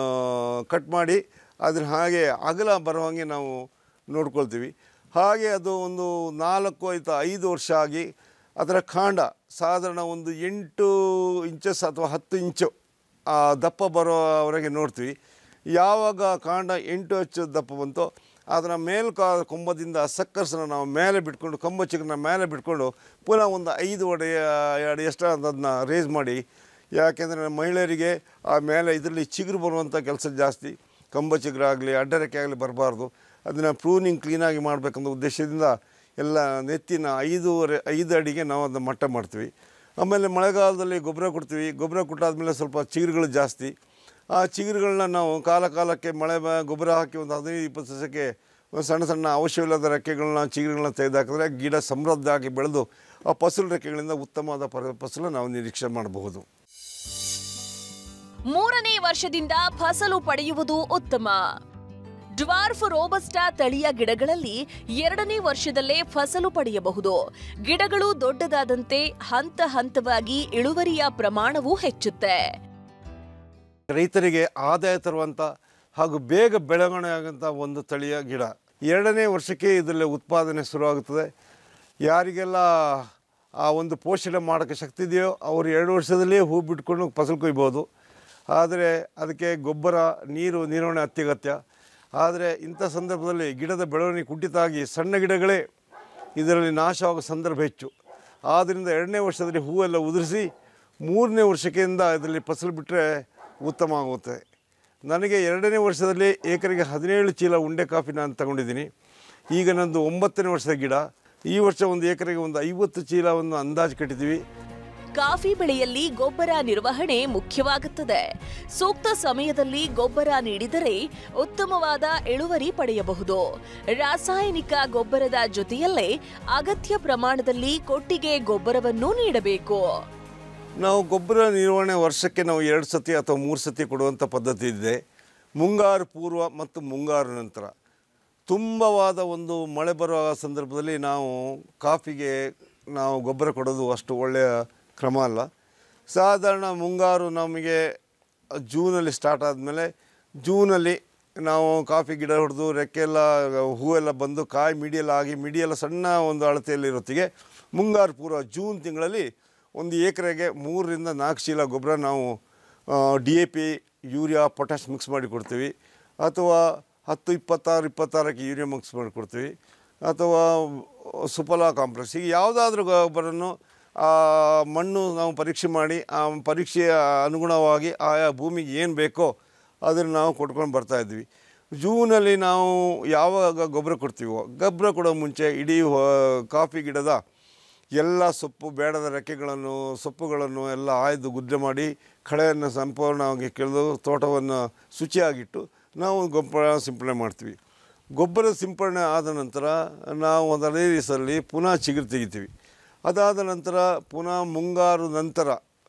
ಕಟ್ ಮಾಡಿ ಅದನ್ನ ಹಾಗೆ ಅಗಲ ಬರುವಂಗೆ ನಾವು ನೋಡ್ಕೊಳ್ತೀವಿ ಹಾಗೆ ಅದು ಒಂದು ನಾಲ್ಕು ಆಯ್ತು ಐದು ವರ್ಷ ಆಗಿ ಅದರ ಕಾಂಡ ಸಾಧಾರಣ ಒಂದು ಎಂಟು ಇಂಚಸ್ ಅಥವಾ ಹತ್ತು ಇಂಚು ಆ ದಪ್ಪ ಬರೋವರೆಗೆ ನೋಡ್ತೀವಿ ಯಾವಾಗ ಕಾಂಡ ಎಂಟು ಹೆಚ್ಚು ದಪ್ಪ ಬಂತೋ ಅದರ ಮೇಲ್ಕಾ ಕೊಂಬದಿಂದ ಸಕ್ಕರ್ಸನ್ನ ನಾವು ಮೇಲೆ ಬಿಟ್ಕೊಂಡು ಕೊಂಬ ಚಿಕ್ಕನ ಮೇಲೆ ಬಿಟ್ಕೊಂಡು ಪುನಃ ಒಂದು ಐದು ಅಡಿ ಅಡಿ ಎಷ್ಟು ಅದನ್ನು ರೇಸ್ ಮಾಡಿ ಯಾಕೆಂದರೆ ಮಹಿಳೆಯರಿಗೆ ಆ ಮೇಲೆ ಇದರಲ್ಲಿ ಚಿಗುರು ಬರುವಂಥ ಕೆಲಸ ಜಾಸ್ತಿ ಕಂಬ ಚಿಗುರಾಗಲಿ ಅಡ್ಡರೆಕ್ಕೆ ಆಗಲಿ ಬರಬಾರ್ದು ಅದನ್ನು ಪ್ರೂನಿಂಗ್ ಕ್ಲೀನಾಗಿ ಮಾಡಬೇಕನ್ನೋ ಉದ್ದೇಶದಿಂದ ಎಲ್ಲ ನೆತ್ತಿನ ಐದೂವರೆ ಐದು ಅಡಿಗೆ ನಾವು ಅದನ್ನು ಮಟ್ಟ ಮಾಡ್ತೀವಿ ಆಮೇಲೆ ಮಳೆಗಾಲದಲ್ಲಿ ಗೊಬ್ಬರ ಕೊಡ್ತೀವಿ ಗೊಬ್ಬರ ಕೊಟ್ಟಾದ್ಮೇಲೆ ಸ್ವಲ್ಪ ಚಿಗುರುಗಳು ಜಾಸ್ತಿ ಆ ಚಿಗುರುಗಳನ್ನ ನಾವು ಕಾಲ ಕಾಲಕ್ಕೆ ಮಳೆ ಬ- ಗೊಬ್ಬರ ಹಾಕಿ ಒಂದು ಹದಿನೈದು ಇಪ್ಪತ್ತು ದಿವಸಕ್ಕೆ ಒಂದು ಸಣ್ಣ ಸಣ್ಣ ಅವಶ್ಯವಿಲ್ಲದ ರೆಕ್ಕೆಗಳನ್ನ ಚಿಗುರುಗಳನ್ನ ತೆಗೆದಾಕಿದ್ರೆ ಗಿಡ ಸಮೃದ್ಧ ಆಗಿ ಬೆಳೆದು ಆ ಫಸಲು ರೆಕ್ಕೆಗಳಿಂದ ಉತ್ತಮವಾದ ಪರ ಫಸಲು ನಾವು ನಿರೀಕ್ಷೆ ಮಾಡಬಹುದು ಮೂರನೇ ವರ್ಷದಿಂದ ಫಸಲು ಪಡೆಯುವುದು ಉತ್ತಮ ಡ್ವಾರ್ಫ್ ರೋಬಸ್ಟಾ ತಳಿಯ ಗಿಡಗಳಲ್ಲಿ ಎರಡನೇ ವರ್ಷದಲ್ಲೇ ಫಸಲು ಪಡೆಯಬಹುದು ಗಿಡಗಳು ದೊಡ್ಡದಾದಂತೆ ಹಂತ ಹಂತವಾಗಿ ಇಳುವರಿಯ ಪ್ರಮಾಣವೂ ಹೆಚ್ಚುತ್ತೆ ರೈತರಿಗೆ ಆದಾಯ ತರುವಂಥ ಹಾಗೂ ಬೇಗ ಬೆಳವಣಿಗೆ ಆಗೋಂಥ ಒಂದು ತಳಿಯ ಗಿಡ ಎರಡನೇ ವರ್ಷಕ್ಕೆ ಇದರಲ್ಲಿ ಉತ್ಪಾದನೆ ಶುರುವಾಗುತ್ತದೆ ಯಾರಿಗೆಲ್ಲ ಆ ಒಂದು ಪೋಷಣೆ ಮಾಡೋಕ್ಕೆ ಶಕ್ತಿ ಇದೆಯೋ ಅವರು ಎರಡು ವರ್ಷದಲ್ಲೇ ಹೂ ಬಿಟ್ಕೊಂಡು ಫಸಲು ಕೊಯ್ಬೋದು ಆದರೆ ಅದಕ್ಕೆ ಗೊಬ್ಬರ ನೀರು ನಿರ್ವಹಣೆ ಅತ್ಯಗತ್ಯ ಆದರೆ ಇಂಥ ಸಂದರ್ಭದಲ್ಲಿ ಗಿಡದ ಬೆಳವಣಿಗೆ ಕುಂಠಿತ ಆಗಿ ಸಣ್ಣ ಗಿಡಗಳೇ ಇದರಲ್ಲಿ ನಾಶವಾಗೋ ಸಂದರ್ಭ ಹೆಚ್ಚು ಆದ್ದರಿಂದ ಎರಡನೇ ವರ್ಷದಲ್ಲಿ ಹೂವೆಲ್ಲ ಉದುರಿಸಿ ಮೂರನೇ ವರ್ಷಕ್ಕಿಂತ ಇದರಲ್ಲಿ ಫಸಲು ಬಿಟ್ಟರೆ ಉತ್ತಮ ಆಗುತ್ತೆ ನನಗೆ ಎರಡನೇ ವರ್ಷದಲ್ಲಿ ಏಕರಿಗೆ ಹದಿನೇಳು ಚೀಲ ಉಂಡೆ ಕಾಫಿ ನಾನು ತಗೊಂಡಿದ್ದೀನಿ ಈಗ ನಂದು ಒಂಬತ್ತನೇ ವರ್ಷದ ಗಿಡ ಈ ವರ್ಷ ಒಂದು ಏಕರಿಗೆ ಒಂದು ಐವತ್ತು ಚೀಲವನ್ನು ಅಂದಾಜು ಕಟ್ಟಿದ್ದೀವಿ ಕಾಫಿ ಬೆಳೆಯಲ್ಲಿ ಗೊಬ್ಬರ ನಿರ್ವಹಣೆ ಮುಖ್ಯವಾಗುತ್ತದೆ ಸೂಕ್ತ ಸಮಯದಲ್ಲಿ ಗೊಬ್ಬರ ನೀಡಿದರೆ ಉತ್ತಮವಾದ ಇಳುವರಿ ಪಡೆಯಬಹುದು ರಾಸಾಯನಿಕ ಗೊಬ್ಬರದ ಜೊತೆಯಲ್ಲೇ ಅಗತ್ಯ ಪ್ರಮಾಣದಲ್ಲಿ ಕೊಟ್ಟಿಗೆ ಗೊಬ್ಬರವನ್ನು ನೀಡಬೇಕು ನಾವು ಗೊಬ್ಬರ ನಿರ್ವಹಣೆ ವರ್ಷಕ್ಕೆ ನಾವು ಎರಡು ಸತಿ ಅಥವಾ ಮೂರು ಸತಿ ಕೊಡುವಂಥ ಪದ್ಧತಿ ಇದೆ ಮುಂಗಾರು ಪೂರ್ವ ಮತ್ತು ಮುಂಗಾರು ನಂತರ ತುಂಬವಾದ ಒಂದು ಮಳೆ ಬರುವ ಸಂದರ್ಭದಲ್ಲಿ ನಾವು ಕಾಫಿಗೆ ನಾವು ಗೊಬ್ಬರ ಕೊಡೋದು ಅಷ್ಟು ಒಳ್ಳೆಯ ಕ್ರಮ ಅಲ್ಲ ಸಾಧಾರಣ ಮುಂಗಾರು ನಮಗೆ ಜೂನಲ್ಲಿ ಸ್ಟಾರ್ಟ್ ಆದಮೇಲೆ ಜೂನಲ್ಲಿ ನಾವು ಕಾಫಿ ಗಿಡ ಹೊಡೆದು ರೆಕ್ಕೆಲ್ಲ ಹೂವೆಲ್ಲ ಬಂದು ಕಾಯಿ ಮಿಡಿಯೆಲ್ಲ ಆಗಿ ಮಿಡಿಯೆಲ್ಲ ಸಣ್ಣ ಒಂದು ಅಳತೆಯಲ್ಲಿ ಇರೋತ್ತಿಗೆ ಮುಂಗಾರು ಪೂರ್ವ ಜೂನ್ ತಿಂಗಳಲ್ಲಿ ಒಂದು ಎಕರೆಗೆ ಮೂರರಿಂದ ನಾಲ್ಕು ಚೀಲ ಗೊಬ್ಬರ ನಾವು D A P urea potash mix ಮಾಡಿ ಕೊಡ್ತೀವಿ ಅಥವಾ ಹತ್ತು ಇಪ್ಪತ್ತಾರು ಇಪ್ಪತ್ತಾರಕ್ಕೆ ಯೂರಿಯಾ ಮಿಕ್ಸ್ ಮಾಡಿ ಕೊಡ್ತೀವಿ ಅಥವಾ ಸುಫಲ ಕಾಂಪ್ಲೆಕ್ಸ್ ಈಗ ಯಾವುದಾದ್ರೂ ಗೊಬ್ಬರನ್ನು ಆ ಮಣ್ಣು ನಾವು ಪರೀಕ್ಷೆ ಮಾಡಿ ಆ ಪರೀಕ್ಷೆಯ ಅನುಗುಣವಾಗಿ ಆಯಾ ಭೂಮಿಗೆ ಏನು ಬೇಕೋ ಅದನ್ನು ನಾವು ಕೊಟ್ಕೊಂಡು ಬರ್ತಾ ಇದ್ವಿ ಜೂನಲ್ಲಿ ನಾವು ಯಾವಾಗ ಗೊಬ್ಬರ ಕೊಡ್ತೀವೋ ಗೊಬ್ಬರ ಕೊಡೋ ಮುಂಚೆ ಇಡೀ ಹೊ- ಕಾಫಿ ಗಿಡದ ಎಲ್ಲ ಸೊಪ್ಪು ಬೇಡದ ರೆಕ್ಕೆಗಳನ್ನು ಸೊಪ್ಪುಗಳನ್ನು ಎಲ್ಲ ಆಯ್ದು ಗುಡ್ಡೆ ಮಾಡಿ ಕಳೆಯನ್ನು ಸಂಪೂರ್ಣವಾಗಿ ಕೆಳೆದು ತೋಟವನ್ನು ಶುಚಿಯಾಗಿಟ್ಟು ನಾವು ಗೊಬ್ಬರ ಸಿಂಪಡಣೆ ಮಾಡ್ತೀವಿ ಗೊಬ್ಬರ ಸಿಂಪಡಣೆ ಆದ ನಂತರ ನಾವು ಅದೇ ದಿವಸದಲ್ಲಿ ಪುನಃ ಚಿಗುರು ತೆಗಿತೀವಿ ಅದಾದ ನಂತರ ಪುನಃ ಮುಂಗಾರು ನಂತರ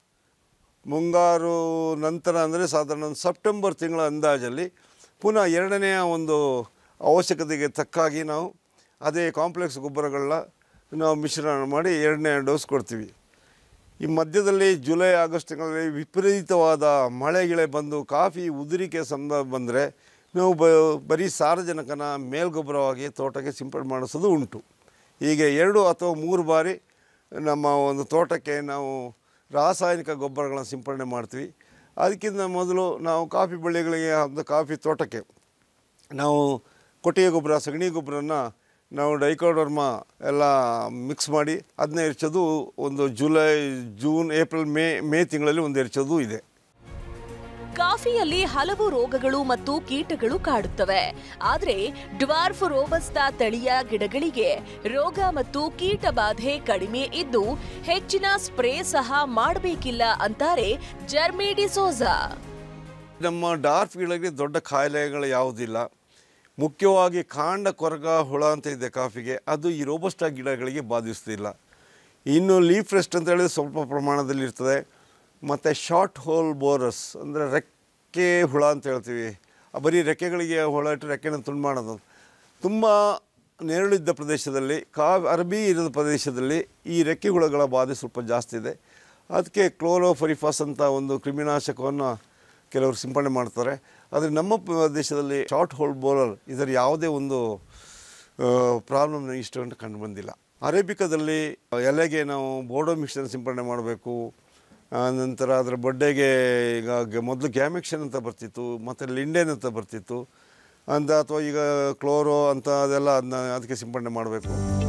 ಮುಂಗಾರು ನಂತರ ಅಂದರೆ ಸಾಧಾರಣ ಒಂದು ಸೆಪ್ಟೆಂಬರ್ ತಿಂಗಳ ಅಂದಾಜಲ್ಲಿ ಪುನಃ ಎರಡನೆಯ ಒಂದು ಅವಶ್ಯಕತೆಗೆ ತಕ್ಕಾಗಿ ನಾವು ಅದೇ ಕಾಂಪ್ಲೆಕ್ಸ್ ಗೊಬ್ಬರಗಳನ್ನ ನಾವು ಮಿಶ್ರಣ ಮಾಡಿ ಎರಡನೇ ಡೋಸ್ ಕೊಡ್ತೀವಿ ಈ ಮಧ್ಯದಲ್ಲಿ ಜುಲೈ ಆಗಸ್ಟ್ ತಿಂಗಳಲ್ಲಿ ವಿಪರೀತವಾದ ಮಳೆ ಗಿಳೆ ಬಂದು ಕಾಫಿ ಉದುರಿಕೆ ಸಂದರ್ಭ ಬಂದರೆ ನಾವು ಬ ಬರೀ ಸಾರಜನಕನ ಮೇಲ್ಗೊಬ್ಬರವಾಗಿ ತೋಟಕ್ಕೆ ಸಿಂಪಡಣೆ ಮಾಡಿಸೋದು ಉಂಟು ಹೀಗೆ ಎರಡು ಅಥವಾ ಮೂರು ಬಾರಿ ನಮ್ಮ ಒಂದು ತೋಟಕ್ಕೆ ನಾವು ರಾಸಾಯನಿಕ ಗೊಬ್ಬರಗಳನ್ನು ಸಿಂಪಡಣೆ ಮಾಡ್ತೀವಿ ಅದಕ್ಕಿಂತ ಮೊದಲು ನಾವು ಕಾಫಿ ಬೆಳೆಗಳಿಗೆ ಒಂದು ಕಾಫಿ ತೋಟಕ್ಕೆ ನಾವು ಕೊಟ್ಟಿಗೆ ಗೊಬ್ಬರ ಸಗಣಿ ಗೊಬ್ಬರನ ನಾವು ಡೈಕೋಡರ್ಮ ಎಲ್ಲ ಮಿಕ್ಸ್ ಮಾಡಿ ಅದನ್ನ ಎರಚೋದು ಒಂದು July June April May May ತಿಂಗಳಲ್ಲಿ ಒಂದು ಎರಚೋದು ಇದೆ ಕಾಫಿಯಲ್ಲಿ ಹಲವು ರೋಗಗಳು ಮತ್ತು ಕೀಟಗಳು ಕಾಡುತ್ತವೆ ಆದ್ರೆ ಡ್ವಾರ್ಫ್ ರೋಬಸ್ತಾ ತಳಿಯ ಗಿಡಗಳಿಗೆ ರೋಗ ಮತ್ತು ಕೀಟ ಬಾಧೆ ಕಡಿಮೆ ಇದ್ದು ಹೆಚ್ಚಿನ ಸ್ಪ್ರೇ ಸಹ ಮಾಡಬೇಕಿಲ್ಲ ಅಂತಾರೆ ಜರ್ಮಿ ಡಿಸೋಜಾ ನಮ್ಮ ಡಾರ್ಫ್ ಗಿಡಗಳಿಗೆ ದೊಡ್ಡ ಕಾಯಿಲೆಗಳು ಯಾವುದಿಲ್ಲ ಮುಖ್ಯವಾಗಿ ಕಾಂಡ ಕೊರಗ ಹುಳ ಅಂತ ಇದೆ ಕಾಫಿಗೆ ಅದು ಈ ರೋಬಸ್ಟಾ ಗಿಡಗಳಿಗೆ ಬಾಧಿಸ್ತಿಲ್ಲ ಇನ್ನು ಲೀಫ್ ರೆಸ್ಟ್ ಅಂತ ಹೇಳಿದ್ರೆ ಸ್ವಲ್ಪ ಪ್ರಮಾಣದಲ್ಲಿ ಇರ್ತದೆ ಮತ್ತು ಶಾರ್ಟ್ ಹೋಲ್ ಬೋರಸ್ ಅಂದರೆ ರೆಕ್ಕೆ ಹುಳ ಅಂತ ಹೇಳ್ತೀವಿ ಆ ಬರೀ ರೆಕ್ಕೆಗಳಿಗೆ ಹುಳ ಇಟ್ಟು ರೆಕ್ಕೆನ ತುಂಡು ಮಾಡೋದು ತುಂಬ ನೆರಳಿದ್ದ ಪ್ರದೇಶದಲ್ಲಿ ಕಾ ಅರಬಿ ಇರದ ಪ್ರದೇಶದಲ್ಲಿ ಈ ರೆಕ್ಕೆ ಹುಳಗಳ ಬಾಧೆ ಸ್ವಲ್ಪ ಜಾಸ್ತಿ ಇದೆ ಅದಕ್ಕೆ ಕ್ಲೋರೋಫರಿಫಾಸ್ ಅಂತ ಒಂದು ಕ್ರಿಮಿನಾಶಕವನ್ನು ಕೆಲವರು ಸಿಂಪಡಣೆ ಮಾಡ್ತಾರೆ ಆದರೆ ನಮ್ಮ ಪ್ರದೇಶದಲ್ಲಿ ಶಾರ್ಟ್ ಹೋಲ್ ಬೋಲರ್ ಇದರ ಯಾವುದೇ ಒಂದು ಪ್ರಾಬ್ಲಮ್ ಇಷ್ಟು ಗಂಟೆ ಕಂಡು ಬಂದಿಲ್ಲ ಅರೇಬಿಕದಲ್ಲಿ ಎಲೆಗೆ ನಾವು ಬೋರ್ಡೋ ಮಿಕ್ಸನ್ನು ಸಿಂಪಡಣೆ ಮಾಡಬೇಕು ನಂತರ ಅದರ ಬಡ್ಡೆಗೆ ಈಗ ಗ- ಮೊದಲು ಗ್ಯಾಮಿಕ್ಷನ್ ಅಂತ ಬರ್ತಿತ್ತು ಮತ್ತು ಲಿಂಡೇನ್ ಅಂತ ಬರ್ತಿತ್ತು ಅಂತ ಅಥವಾ ಈಗ ಕ್ಲೋರೋ ಅಂತ ಅದೆಲ್ಲ ಅದನ್ನ ಅದಕ್ಕೆ ಸಿಂಪಡಣೆ ಮಾಡಬೇಕು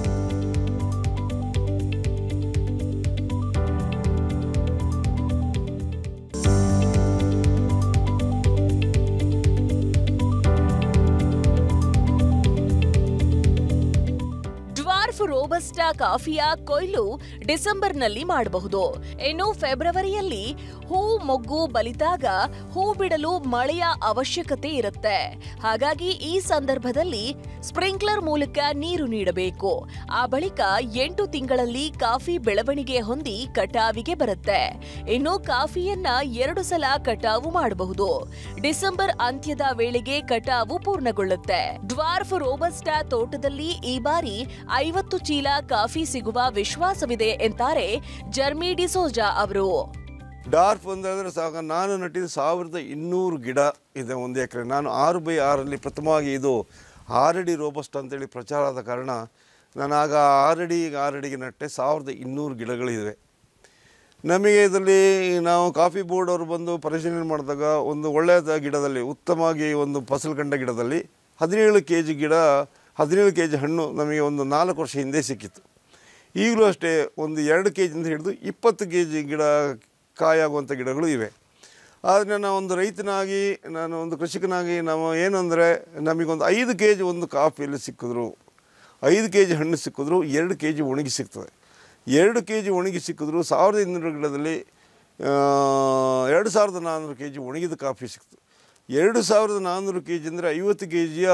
ಡ್ವಾರ್ಫ್ ರೋಬಸ್ಟಾ ಕಾಫಿಯ ಕೊಯ್ಲು ಡಿಸೆಂಬರ್ನಲ್ಲಿ ಮಾಡಬಹುದು ಇನ್ನು ಫೆಬ್ರವರಿಯಲ್ಲಿ ಹೂ ಮೊಗ್ಗು ಬಲಿತಾಗ ಹೂ ಬಿಡಲು ಮಳೆಯ ಅವಶ್ಯಕತೆ ಇರುತ್ತೆ ಹಾಗಾಗಿ ಈ ಸಂದರ್ಭದಲ್ಲಿ ಸ್ಪ್ರಿಂಕ್ಲರ್ ಮೂಲಕ ನೀರು ನೀಡಬೇಕು ಆ ಬಳಿಕ ಎಂಟು ತಿಂಗಳಲ್ಲಿ ಕಾಫಿ ಬೆಳವಣಿಗೆ ಹೊಂದಿ ಕಟಾವಿಗೆ ಬರುತ್ತೆ ಇನ್ನು ಕಾಫಿಯನ್ನ ಎರಡು ಸಲ ಕಟಾವು ಮಾಡಬಹುದು ಡಿಸೆಂಬರ್ ಅಂತ್ಯದ ವೇಳೆಗೆ ಕಟಾವು ಪೂರ್ಣಗೊಳ್ಳುತ್ತೆ ಡ್ವಾರ್ಫ್ ರೋಬಸ್ಟಾ ತೋಟದಲ್ಲಿ ಈ ಬಾರಿ ಐವತ್ತು ಚೀಲ ಕಾಫಿ ಸಿಗುವ ವಿಶ್ವಾಸವಿದೆ ಎಂತಾರೆ ಜರ್ಮಿ ಡಿಸೋಜಾ ಅವರು ಡಾರ್ಫ್ ಅಂತಂದರೆ ಸಾಕ ನಾನು ನಟ್ಟಿದ್ದು ಸಾವಿರದ ಇನ್ನೂರು ಗಿಡ ಇದೆ ಒಂದು ಎಕರೆ ನಾನು ಆರು ಬೈ ಆರಲ್ಲಿ ಪ್ರಥಮವಾಗಿ ಇದು ಆರಡಿ ರೋಬಸ್ಟ್ ಅಂತೇಳಿ ಪ್ರಚಾರ ಆದ ಕಾರಣ ನಾನು ಆಗ ಆರಡಿ ಆರಡಿಗೆ ನಟ್ಟೆ ಸಾವಿರದ ಇನ್ನೂರು ಗಿಡಗಳಿವೆ ನಮಗೆ ಇದರಲ್ಲಿ ನಾವು ಕಾಫಿ ಬೋರ್ಡ್ ಅವರು ಬಂದು ಪರಿಶೀಲನೆ ಮಾಡಿದಾಗ ಒಂದು ಒಳ್ಳೆಯದ ಗಿಡದಲ್ಲಿ ಉತ್ತಮವಾಗಿ ಒಂದು ಫಸಲು ಕಂಡ ಗಿಡದಲ್ಲಿ ಹದಿನೇಳು ಕೆ ಜಿ ಗಿಡ ಹದಿನೇಳು ಕೆ ಜಿ ಹಣ್ಣು ನಮಗೆ ಒಂದು ನಾಲ್ಕು ವರ್ಷ ಹಿಂದೆ ಸಿಕ್ಕಿತ್ತು ಈಗಲೂ ಅಷ್ಟೇ ಒಂದು ಎರಡು ಕೆ ಜಿಯಿಂದ ಹಿಡಿದು ಇಪ್ಪತ್ತು ಕೆ ಜಿ ಗಿಡ ಕಾಯಾಗುವಂಥ ಗಿಡಗಳು ಇವೆ ಆದರೆ ನಾನು ಒಂದು ರೈತನಾಗಿ ನಾನು ಒಂದು ಕೃಷಿಕನಾಗಿ ನಾವು ಏನಂದರೆ ನಮಗೊಂದು ಐದು ಕೆ ಜಿ ಒಂದು ಕಾಫಿಯಲ್ಲಿ ಸಿಕ್ಕಿದ್ರು ಐದು ಕೆ ಜಿ ಹಣ್ಣು ಸಿಕ್ಕಿದ್ರು ಎರಡು ಕೆ ಜಿ ಒಣಗಿ ಸಿಗ್ತದೆ ಎರಡು ಕೆ ಜಿ ಒಣಗಿ ಸಿಕ್ಕಿದ್ರು ಸಾವಿರದ ಇನ್ನೂರು ಗಿಡದಲ್ಲಿ ಆ, ಎರಡು ಸಾವಿರದ ನಾನ್ನೂರು ಕೆ ಜಿ ಒಣಗಿದ ಕಾಫಿ ಸಿಕ್ತು ಎರಡು ಸಾವಿರದ ನಾನ್ನೂರು ಕೆ ಜಿ ಅಂದರೆ ಐವತ್ತು ಕೆ ಜಿಯ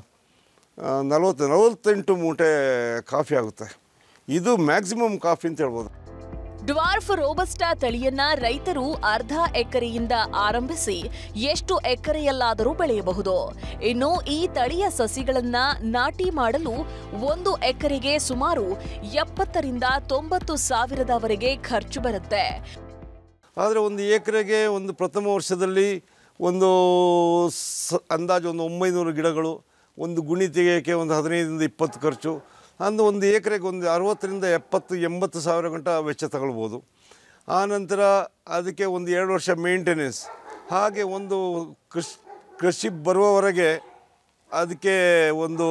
ನಲವತ್ತು ನಲವತ್ತೆಂಟು ಮೂಟೆ ಕಾಫಿ ಆಗುತ್ತೆ ಇದು ಮ್ಯಾಕ್ಸಿಮಮ್ ಕಾಫಿ ಅಂತ ಹೇಳ್ಬೋದು ಡ್ವಾರ್ಫ್ ರೋಬಸ್ಟಾ ತಳಿಯನ್ನ ರೈತರು ಅರ್ಧ ಎಕರೆಯಿಂದ ಆರಂಭಿಸಿ ಎಷ್ಟು ಎಕರೆಯಲ್ಲಾದರೂ ಬೆಳೆಯಬಹುದು ಇನ್ನು ಈ ತಳಿಯ ಸಸಿಗಳನ್ನ ನಾಟಿ ಮಾಡಲು ಒಂದು ಎಕರೆಗೆ ಸುಮಾರು ಎಪ್ಪತ್ತರಿಂದ ತೊಂಬತ್ತು ಸಾವಿರದವರೆಗೆ ಖರ್ಚು ಬರುತ್ತೆ ಆದರೆ ಒಂದು ಎಕರೆಗೆ ಒಂದು ಪ್ರಥಮ ವರ್ಷದಲ್ಲಿ ಒಂದು ಸ ಅಂದಾಜು ಒಂದು ಒಂಬೈನೂರು ಗಿಡಗಳು ಒಂದು ಗುಣಿ ತೆಗೆಯೋಕ್ಕೆ ಒಂದು ಹದಿನೈದರಿಂದ ಇಪ್ಪತ್ತು ಖರ್ಚು ಅಂದು ಒಂದು ಎಕರೆಗೆ ಒಂದು ಅರವತ್ತರಿಂದ ಎಪ್ಪತ್ತು ಎಂಬತ್ತು ಸಾವಿರ ಗಂಟ ವೆಚ್ಚ ತಗೊಳ್ಬೋದು ಆನಂತರ ಅದಕ್ಕೆ ಒಂದು ಎರಡು ವರ್ಷ ಮೇಂಟೆನೆನ್ಸ್ ಹಾಗೆ ಒಂದು ಕೃಷಿ ಕೃಷಿ ಬರುವವರೆಗೆ ಅದಕ್ಕೆ ಒಂದು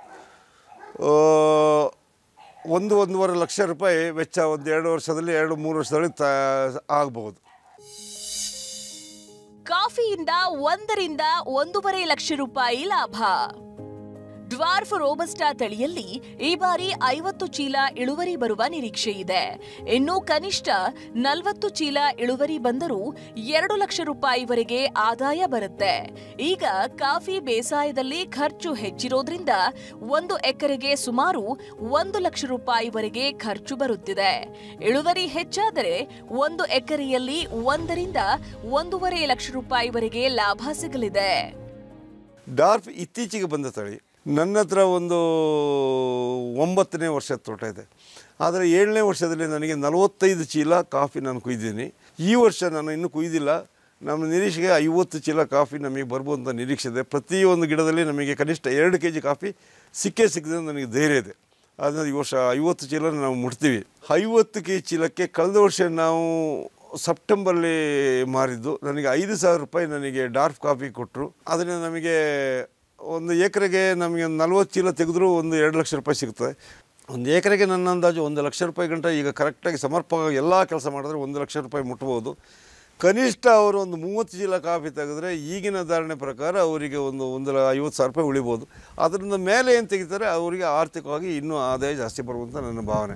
ಆ, ಒಂದು ಒಂದೂವರೆ ಲಕ್ಷ ರೂಪಾಯಿ ವೆಚ್ಚ ಒಂದು ಎರಡು ವರ್ಷದಲ್ಲಿ ಎರಡು ಮೂರು ವರ್ಷದಲ್ಲಿ ತ ಆಗ್ಬೋದು ಕಾಫಿಯಿಂದ ಒಂದರಿಂದ ಒಂದೂವರೆ ಲಕ್ಷ ರೂಪಾಯಿ ಲಾಭ ಡ್ವಾರ್ಫ್ ರೋಬಸ್ಟಾ ತಳಿಯಲ್ಲಿ ಈ ಬಾರಿ ಐವತ್ತು ಚೀಲ ಇಳುವರಿ ಬರುವ ನಿರೀಕ್ಷೆ ಇದೆ ಇನ್ನು ಕನಿಷ್ಠ ನಲವತ್ತು ಚೀಲ ಇಳುವರಿ ಬಂದರೂ ಎರಡು ಲಕ್ಷ ರೂಪಾಯಿವರೆಗೆ ಆದಾಯ ಬರುತ್ತೆ ಈಗ ಕಾಫಿ ಬೇಸಾಯದಲ್ಲಿ ಖರ್ಚು ಹೆಚ್ಚಿರೋದ್ರಿಂದ ಒಂದು ಎಕರೆಗೆ ಸುಮಾರು ಒಂದು ಲಕ್ಷ ರೂಪಾಯಿವರೆಗೆ ಖರ್ಚು ಬರುತ್ತಿದೆ ಇಳುವರಿ ಹೆಚ್ಚಾದರೆ ಒಂದು ಎಕರೆಯಲ್ಲಿ ಒಂದರಿಂದ ಒಂದೂವರೆ ಲಕ್ಷ ರೂಪಾಯಿವರೆಗೆ ಲಾಭ ಸಿಗಲಿದೆ ಡಾರ್ಫ್ ಇತ್ತೀಚೆಗೆ ಬಂದ ತಳಿ ನನ್ನ ಹತ್ರ ಒಂದು ಒಂಬತ್ತನೇ ವರ್ಷದ ತೋಟ ಇದೆ ಆದರೆ ಏಳನೇ ವರ್ಷದಲ್ಲಿ ನನಗೆ ನಲವತ್ತೈದು ಚೀಲ ಕಾಫಿ ನಾನು ಕುಯ್ದಿದ್ದೀನಿ ಈ ವರ್ಷ ನಾನು ಇನ್ನೂ ಕುಯ್ದಿಲ್ಲ ನಮ್ಮ ನಿರೀಕ್ಷೆಗೆ ಐವತ್ತು ಚೀಲ ಕಾಫಿ ನಮಗೆ ಬರ್ಬೋದು ಅಂತ ನಿರೀಕ್ಷೆ ಇದೆ ಪ್ರತಿಯೊಂದು ಗಿಡದಲ್ಲಿ ನಮಗೆ ಕನಿಷ್ಠ ಎರಡು ಕೆ ಜಿ ಕಾಫಿ ಸಿಕ್ಕೇ ಸಿಕ್ಕಿದೆ ಅಂತ ನನಗೆ ಧೈರ್ಯ ಇದೆ ಅದನ್ನ ಈ ವರ್ಷ ಐವತ್ತು ಚೀಲ ನಾವು ಮುಟ್ತೀವಿ ಐವತ್ತು ಕೆ ಜಿ ಚೀಲಕ್ಕೆ ಕಳೆದ ವರ್ಷ ನಾವು ಸೆಪ್ಟೆಂಬರ್ಲಿ ಮಾರಿದ್ದು ನನಗೆ ಐದು ಸಾವಿರ ರೂಪಾಯಿ ನನಗೆ ಡಾರ್ಕ್ ಕಾಫಿ ಕೊಟ್ಟರು ಅದರಿಂದ ನಮಗೆ ಒಂದು ಎಕರೆಗೆ ನಮಗೆ ಒಂದು ನಲ್ವತ್ತು ಚೀಲ ತೆಗೆದ್ರೂ ಒಂದು ಎರಡು ಲಕ್ಷ ರೂಪಾಯಿ ಸಿಗ್ತದೆ ಒಂದು ಎಕರೆಗೆ ನನ್ನ ಅಂದಾಜು ಒಂದು ಲಕ್ಷ ರೂಪಾಯಿ ಗಂಟ ಈಗ ಕರೆಕ್ಟಾಗಿ ಸಮರ್ಪಕವಾಗಿ ಎಲ್ಲ ಕೆಲಸ ಮಾಡಿದ್ರೆ ಒಂದು ಲಕ್ಷ ರೂಪಾಯಿ ಮುಟ್ಬೋದು ಕನಿಷ್ಠ ಅವರು ಒಂದು ಮೂವತ್ತು ಚೀಲ ಕಾಫಿ ತೆಗೆದ್ರೆ ಈಗಿನ ಧಾರಣೆ ಪ್ರಕಾರ ಅವರಿಗೆ ಒಂದು ಒಂದು ಲ- ಐವತ್ತು ಸಾವಿರ ರೂಪಾಯಿ ಉಳಿಬೋದು ಅದರಿಂದ ಮೇಲೆ ಏನು ತೆಗಿತಾರೆ ಅವರಿಗೆ ಆರ್ಥಿಕವಾಗಿ ಇನ್ನೂ ಆದಾಯ ಜಾಸ್ತಿ ಬರುವಂಥ ನನ್ನ ಭಾವನೆ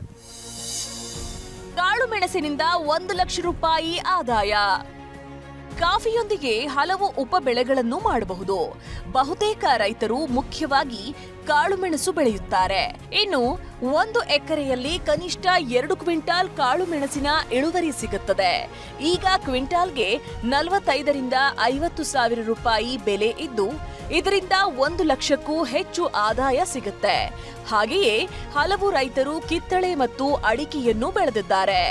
ಕಾಳು ಮೆಣಸಿನಿಂದ ಒಂದು ಲಕ್ಷ ರೂಪಾಯಿ ಆದಾಯ ಕಾಫಿಯೊಂದಿಗೆ ಹಲವು ಉಪ ಬೆಳೆಗಳನ್ನು ಮಾಡಬಹುದು ಬಹುತೇಕ ರೈತರು ಮುಖ್ಯವಾಗಿ ಕಾಳುಮೆಣಸು ಬೆಳೆಯುತ್ತಾರೆ ಇನ್ನು ಒಂದು ಎಕರೆಯಲ್ಲಿ ಕನಿಷ್ಠ ಎರಡು ಕ್ವಿಂಟಾಲ್ ಕಾಳು ಮೆಣಸಿನ ಇಳುವರಿ ಸಿಗುತ್ತದೆ ಈಗ ಕ್ವಿಂಟಾಲ್ಗೆ ನಲವತ್ತೈದರಿಂದ ಐವತ್ತು ಸಾವಿರ ರೂಪಾಯಿ ಬೆಲೆ ಇದ್ದು ಇದರಿಂದ ಒಂದು ಲಕ್ಷಕ್ಕೂ ಹೆಚ್ಚು ಆದಾಯ ಸಿಗುತ್ತೆ ಹಾಗೆಯೇ ಹಲವು ರೈತರು ಕಿತ್ತಳೆ ಮತ್ತು ಅಡಿಕೆಯನ್ನು ಬೆಳೆದಿದ್ದಾರೆ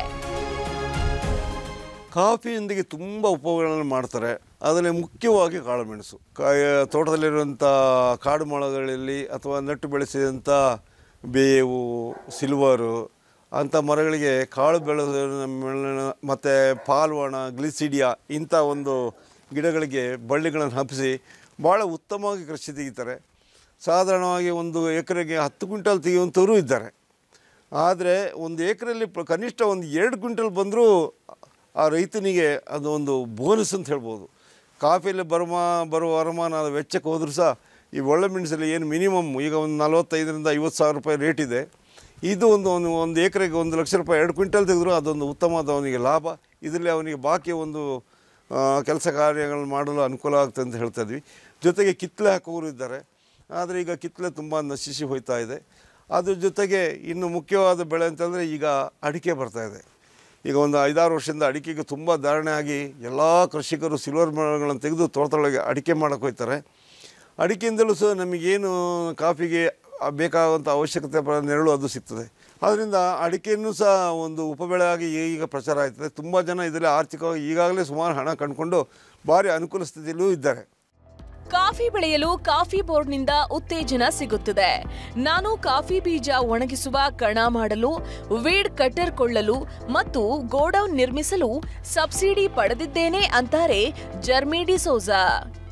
ಕಾಫಿಯೊಂದಿಗೆ ತುಂಬ ಉಪಗಳನ್ನು ಮಾಡ್ತಾರೆ ಅದರಲ್ಲಿ ಮುಖ್ಯವಾಗಿ ಕಾಳುಮೆಣಸು ಕಾಯ ತೋಟದಲ್ಲಿರುವಂಥ ಕಾಡು ಮರಗಳಲ್ಲಿ ಅಥವಾ ನಟ್ಟು ಬೆಳೆಸಿದಂಥ ಬೇವು ಸಿಲ್ವರು ಅಂಥ ಮರಗಳಿಗೆ ಕಾಳು ಬೆಳೆದ ಮತ್ತು ಪಾಲ್ವಾಣ ಗ್ಲಿಸಿಡಿಯಾ ಇಂಥ ಒಂದು ಗಿಡಗಳಿಗೆ ಬಳ್ಳಿಗಳನ್ನು ಹಬ್ಬಿಸಿ ಭಾಳ ಉತ್ತಮವಾಗಿ ಕೃಷಿ ತೆಗಿತಾರೆ ಸಾಧಾರಣವಾಗಿ ಒಂದು ಎಕರೆಗೆ ಹತ್ತು ಕ್ವಿಂಟಲ್ ತೆಗೆಯುವಂಥವರು ಇದ್ದಾರೆ ಆದರೆ ಒಂದು ಎಕರೆಯಲ್ಲಿ ಪ್ರ- ಕನಿಷ್ಠ ಒಂದು ಎರಡು ಕ್ವಿಂಟಲ್ ಬಂದರೂ ಆ ರೈತನಿಗೆ ಅದು ಒಂದು ಬೋನಸ್ ಅಂತ ಹೇಳ್ಬೋದು ಕಾಫಿಯಲ್ಲಿ ಬರುವ ಬರುವ ವರಮಾನ ಅದು ವೆಚ್ಚಕ್ಕೆ ಹೋದರೂ ಸಹ ಈ ಒಳ್ಳೆ ಮೆಣಸಲ್ಲಿ ಏನು ಮಿನಿಮಮ್ ಈಗ ಒಂದು ನಲವತ್ತೈದರಿಂದ ಐವತ್ತು ಸಾವಿರ ರೂಪಾಯಿ ರೇಟ್ ಇದೆ ಇದು ಒಂದು ಒಂದು ಒಂದು ಎಕರೆಗೆ ಒಂದು ಲಕ್ಷ ರೂಪಾಯಿ ಎರಡು ಕ್ವಿಂಟಲ್ ತೆಗೆದ್ರು ಅದೊಂದು ಉತ್ತಮವಾದ ಅವನಿಗೆ ಲಾಭ ಇದರಲ್ಲಿ ಅವನಿಗೆ ಬಾಕಿ ಒಂದು ಕೆಲಸ ಕಾರ್ಯಗಳನ್ನು ಮಾಡಲು ಅನುಕೂಲ ಆಗ್ತದೆ ಅಂತ ಹೇಳ್ತಾ ಇದ್ವಿ ಜೊತೆಗೆ ಕಿತ್ತಲೆ ಹಾಕೋರು ಇದ್ದಾರೆ ಆದರೆ ಈಗ ಕಿತ್ತಲೆ ತುಂಬ ನಶಿಸಿ ಹೋಗ್ತಾ ಇದೆ ಅದ್ರ ಜೊತೆಗೆ ಇನ್ನು ಮುಖ್ಯವಾದ ಬೆಳೆ ಅಂತಂದರೆ ಈಗ ಅಡಿಕೆ ಬರ್ತಾ ಇದೆ ಈಗ ಒಂದು ಐದಾರು ವರ್ಷದಿಂದ ಅಡಿಕೆಗೆ ತುಂಬ ಧಾರಣೆ ಆಗಿ ಎಲ್ಲ ಕೃಷಿಕರು ಸಿಲ್ವರ್ ಮರಗಳನ್ನು ತೆಗೆದು ತೋಟದೊಳಗೆ ಅಡಿಕೆ ಮಾಡೋಕೆ ಹೋಗ್ತಾರೆ ಅಡಿಕೆಯಿಂದಲೂ ಸಹ ನಮಗೇನು ಕಾಫಿಗೆ ಬೇಕಾಗುವಂಥ ಅವಶ್ಯಕತೆ ಬರೋ ನೆರಳು ಅದು ಸಿಗ್ತದೆ ಆದ್ದರಿಂದ ಅಡಿಕೆಯನ್ನು ಸಹ ಒಂದು ಉಪಬೆಳೆ ಆಗಿ ಈಗ ಪ್ರಚಾರ ಆಯ್ತದೆ ತುಂಬ ಜನ ಇದರಲ್ಲಿ ಆರ್ಥಿಕವಾಗಿ ಈಗಾಗಲೇ ಸುಮಾರು ಹಣ ಕಂಡುಕೊಂಡು ಭಾರಿ ಅನುಕೂಲ ಸ್ಥಿತಿಯಲ್ಲೂ ಇದ್ದಾರೆ ಕಾಫಿ ಬೆಳೆಯಲು ಕಾಫಿ ಬೋರ್ಡ್ನಿಂದ ಉತ್ತೇಜನ ಸಿಗುತ್ತದೆ ನಾನು ಕಾಫಿ ಬೀಜ ಒಣಗಿಸುವ ಕಣ ಮಾಡಲು ವೀಡ್ ಕಟರ್ ಕೊಳ್ಳಲು ಮತ್ತು ಗೋಡೌನ್ ನಿರ್ಮಿಸಲು ಸಬ್ಸಿಡಿ ಪಡೆದಿದ್ದೇನೆ ಅಂತಾರೆ ಜರ್ಮಿಡಿ ಸೋಜಾ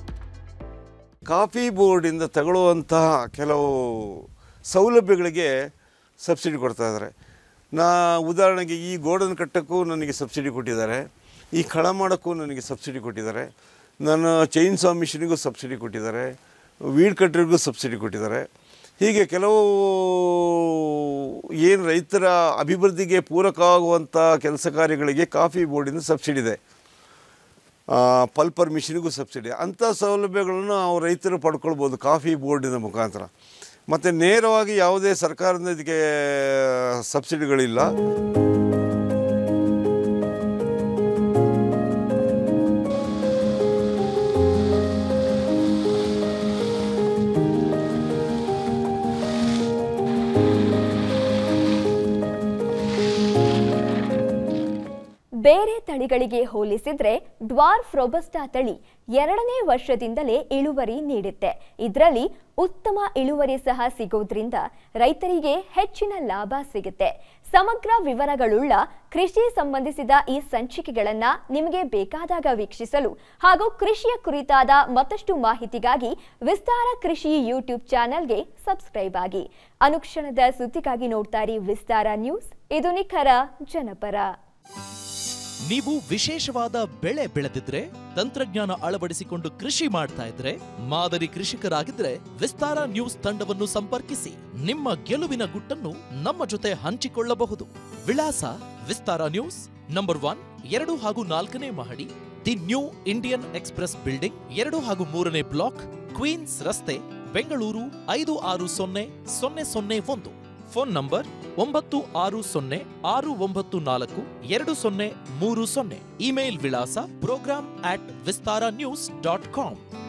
ಕಾಫಿ ಬೋರ್ಡಿಂದ ತಗೊಳ್ಳುವಂತಹ ಕೆಲವು ಸೌಲಭ್ಯಗಳಿಗೆ ಸಬ್ಸಿಡಿ ಕೊಡ್ತಾ ಇದ್ದಾರೆ ನಾ ಉದಾಹರಣೆಗೆ ಈ ಗೋಡನ್ ಕಟ್ಟಕ್ಕೂ ನನಗೆ ಸಬ್ಸಿಡಿ ಕೊಟ್ಟಿದ್ದಾರೆ ಈ ಕಳ ಮಾಡೋಕ್ಕೂ ನನಗೆ ಸಬ್ಸಿಡಿ ಕೊಟ್ಟಿದ್ದಾರೆ ನನ್ನ ಚೈನ್ ಸಾ ಮಿಷಿನಿಗೂ ಸಬ್ಸಿಡಿ ಕೊಟ್ಟಿದ್ದಾರೆ ವೀಡ್ ಕಟ್ರಿಗೂ ಸಬ್ಸಿಡಿ ಕೊಟ್ಟಿದ್ದಾರೆ ಹೀಗೆ ಕೆಲವು ಏನು ರೈತರ ಅಭಿವೃದ್ಧಿಗೆ ಪೂರಕವಾಗುವಂಥ ಕೆಲಸ ಕಾರ್ಯಗಳಿಗೆ ಕಾಫಿ ಬೋರ್ಡಿಂದ ಸಬ್ಸಿಡಿ ಇದೆ ಪಲ್ಪರ್ ಮಿಷಿನಿಗೂ ಸಬ್ಸಿಡಿ ಅಂಥ ಸೌಲಭ್ಯಗಳನ್ನು ನಾವು ರೈತರು ಪಡ್ಕೊಳ್ಬೋದು ಕಾಫಿ ಬೋರ್ಡಿನ ಮುಖಾಂತರ ಮತ್ತು ನೇರವಾಗಿ ಯಾವುದೇ ಸರ್ಕಾರದಿಂದ ಇದಕ್ಕೆ ಸಬ್ಸಿಡಿಗಳಿಲ್ಲ ಬೇರೆ ತಳಿಗಳಿಗೆ ಹೋಲಿಸಿದ್ರೆ ಡ್ವಾರ್ಫ್ ರೊಬಸ್ಟಾ ತಳಿ ಎರಡನೇ ವರ್ಷದಿಂದಲೇ ಇಳುವರಿ ನೀಡುತ್ತೆ ಇದರಲ್ಲಿ ಉತ್ತಮ ಇಳುವರಿ ಸಹ ಸಿಗೋದ್ರಿಂದ ರೈತರಿಗೆ ಹೆಚ್ಚಿನ ಲಾಭ ಸಿಗುತ್ತೆ ಸಮಗ್ರ ವಿವರಗಳುಳ್ಳ ಕೃಷಿ ಸಂಬಂಧಿಸಿದ ಈ ಸಂಚಿಕೆಗಳನ್ನ ನಿಮಗೆ ಬೇಕಾದಾಗ ವೀಕ್ಷಿಸಲು ಹಾಗೂ ಕೃಷಿಯ ಕುರಿತಾದ ಮತ್ತಷ್ಟು ಮಾಹಿತಿಗಾಗಿ ವಿಸ್ತಾರ ಕೃಷಿ ಯೂಟ್ಯೂಬ್ ಚಾನೆಲ್ಗೆ ಸಬ್ಸ್ಕ್ರೈಬ್ ಆಗಿ ಅನುಕ್ಷಣದ ಸುದ್ದಿಗಾಗಿ ನೋಡ್ತಾ ಇರಿ ವಿಸ್ತಾರ ನ್ಯೂಸ್ ಇದು ನಿಖರ ಜನಪರ ನೀವು ವಿಶೇಷವಾದ ಬೆಳೆ ಬೆಳೆದಿದ್ರೆ ತಂತ್ರಜ್ಞಾನ ಅಳವಡಿಸಿಕೊಂಡು ಕೃಷಿ ಮಾಡ್ತಾ ಇದ್ರೆ ಮಾದರಿ ಕೃಷಿಕರಾಗಿದ್ರೆ ವಿಸ್ತಾರ ನ್ಯೂಸ್ ತಂಡವನ್ನು ಸಂಪರ್ಕಿಸಿ ನಿಮ್ಮ ಗೆಲುವಿನ ಗುಟ್ಟನ್ನು ನಮ್ಮ ಜೊತೆ ಹಂಚಿಕೊಳ್ಳಬಹುದು ವಿಳಾಸ ವಿಸ್ತಾರ ನ್ಯೂಸ್ ನಂಬರ್ ಒನ್ ಎರಡು ಹಾಗೂ ನಾಲ್ಕನೇ ಮಹಡಿ the New Indian Express building ಎರಡು ಹಾಗೂ ಮೂರನೇ ಬ್ಲಾಕ್ ಕ್ವೀನ್ಸ್ ರಸ್ತೆ ಬೆಂಗಳೂರು ಐದು ಆರು ಸೊನ್ನೆ ಸೊನ್ನೆ ಸೊನ್ನೆ ಒಂದು ಫೋನ್ ನಂಬರ್ ಒಂಬತ್ತು ಆರು ಸೊನ್ನೆ ಆರು ಒಂಬತ್ತು ನಾಲ್ಕು ಎರಡು ಸೊನ್ನೆ ಮೂರು ಸೊನ್ನೆ ಇಮೇಲ್ ವಿಳಾಸ program at Vistara news dot com